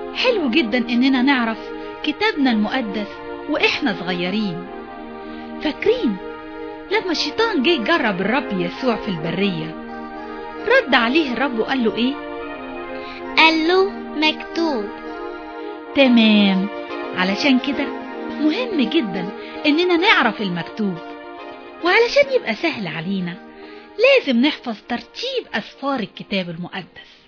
حلو جدا إننا نعرف كتابنا المقدس وإحنا صغيرين فاكرين لما الشيطان جه يجرب الرب يسوع في البرية رد عليه الرب وقال له إيه؟ قال له مكتوب تمام علشان كده مهم جدا إننا نعرف المكتوب وعلشان يبقى سهل علينا لازم نحفظ ترتيب أسفار الكتاب المقدس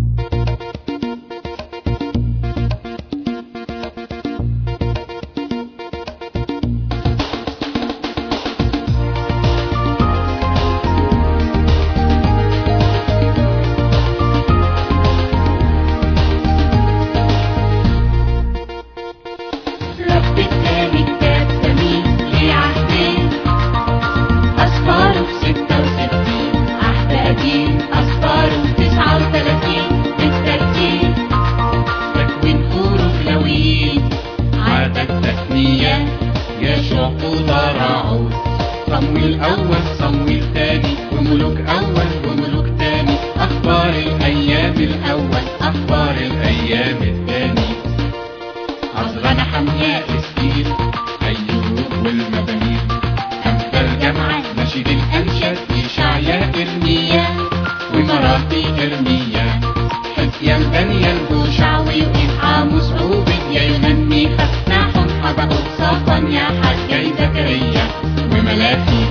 رب اداني كتاب جميل ليه عهدين أسفاره ستة وستين عهد قديم أسفاره تسعة وتلاتين بالترتيب تكوين حروف لويين عدد تثنيات يشوع قضى راعوز صمويل أول صمويل تاني وملوك أول وملوك تاني أخبار الأيام الأول أخبار الأيام التاني عذرا حمياء استير أيوب والمبانير أمثال جمعة نشيد الأنشاد إشعياء إرميا ومراثي إرميا حزيان دانيال هوشعوي وإنعاموس عوبديا يونان ميخا ناحم حبقوق صافانيا حجاي زكريا وملاكي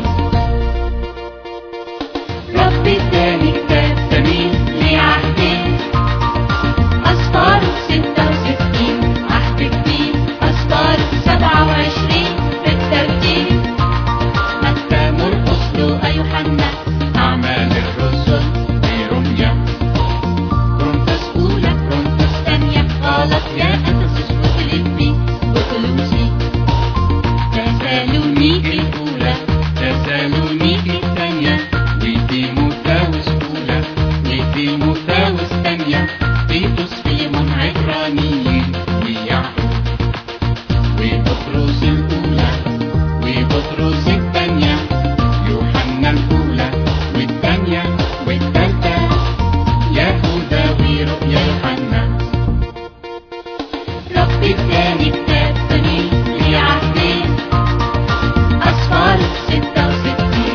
رب اداني كتاب جميل ليه عهدين أسفاره ستة وستين عهد جديد أسفاره سبعة وعشرين بالترتيب متى مرقس لوقا يوحنا أعمال الرسل بيروميا كرونتس أولى كرونتس تانية غلط يا أفسس وفيليبي وكولوسي تسالونيكي الأولى تسالونيكي الثانية وتيموثاوس أولى وتيموثاوس تانية تيتوس فيمون عبرانيين ويعقوب وبطرس الأولى وبطرس الثانية يوحنا الأولى والثانية والثالثة يهوذا ورؤيا يوحنا رب اداني كتاب جميل ليه عهدين أسفار ستة وستين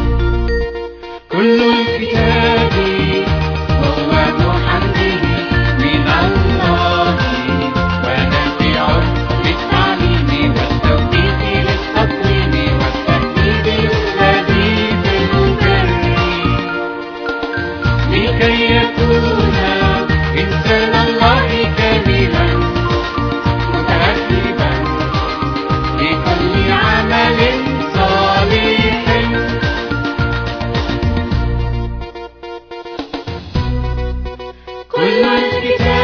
كل الكتاب هو محمد من الله ونافع للتعليم والتوفيق للتقويم والتهديد الذي في المبرر لكي يكون إنسان الله كاملا متأدبا لكل عمل صالح كل الكتاب